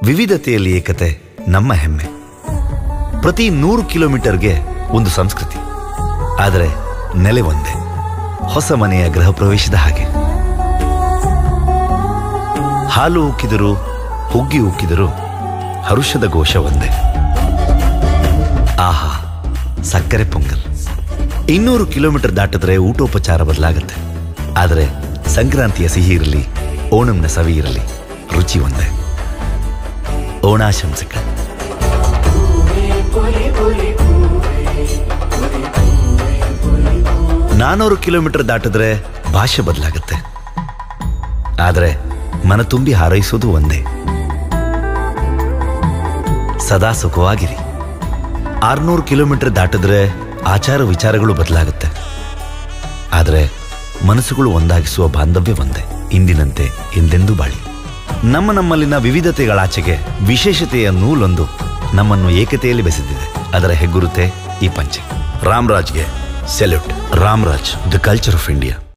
ವಿವಿಧತೆಯಲ್ಲಿ ಏಕತೆ ನಮ್ಮ ಹೆಮ್ಮೆ ಪ್ರತಿ ನೂರು ಕಿಲೋಮೀಟರ್ಗೆ ಒಂದು ಸಂಸ್ಕೃತಿ ಆದರೆ ನೆಲೆ ಒಂದೇ ಹೊಸ ಮನೆಯ ಗೃಹ ಪ್ರವೇಶದ ಹಾಗೆ ಹಾಲು ಉಕ್ಕಿದರೂ ಹುಗ್ಗಿ ಉಕ್ಕಿದರೂ ಹರುಷದ ಘೋಷ ಒಂದೇ ಆಹಾ ಸಕ್ಕರೆ ಪೊಂಗಲ್ ಇನ್ನೂರು ಕಿಲೋಮೀಟರ್ ದಾಟಿದ್ರೆ ಊಟೋಪಚಾರ ಬದಲಾಗುತ್ತೆ ಆದರೆ ಸಂಕ್ರಾಂತಿಯ ಸಿಹಿ ಇರಲಿ ಓಣಂನ ಸವಿ ಇರಲಿ ರುಚಿ ಒಂದೇ ಓಣಾಶಂಸಕ ನಾನೂರು ಕಿಲೋಮೀಟರ್ ದಾಟಿದ್ರೆ ಭಾಷೆ ಬದಲಾಗುತ್ತೆ ಆದರೆ ಮನ ತುಂಬಿ ಹಾರೈಸೋದು ಒಂದೇ ಸದಾ ಸುಖವಾಗಿರಿ ಆರ್ನೂರು ಕಿಲೋಮೀಟರ್ ದಾಟಿದ್ರೆ ಆಚಾರ ವಿಚಾರಗಳು ಬದಲಾಗುತ್ತೆ ಆದರೆ ಮನಸ್ಸುಗಳು ಒಂದಾಗಿಸುವ ಬಾಂಧವ್ಯ ಒಂದೇ ಇಂದಿನಂತೆ ಎಂದೆಂದೂ ಬಾಳಿ ನಮ್ಮ ನಮ್ಮಲ್ಲಿನ ವಿವಿಧತೆಗಳಾಚೆಗೆ ವಿಶೇಷತೆಯ ನೂಲೊಂದು ನಮ್ಮನ್ನು ಏಕತೆಯಲ್ಲಿ ಬೆಸೆದಿದೆ ಅದರ ಹೆಗ್ಗುರುತೆ ಈ ಪಂಚೆ ರಾಮ್ರಾಜ್ಗೆ salute Ramraj the culture of India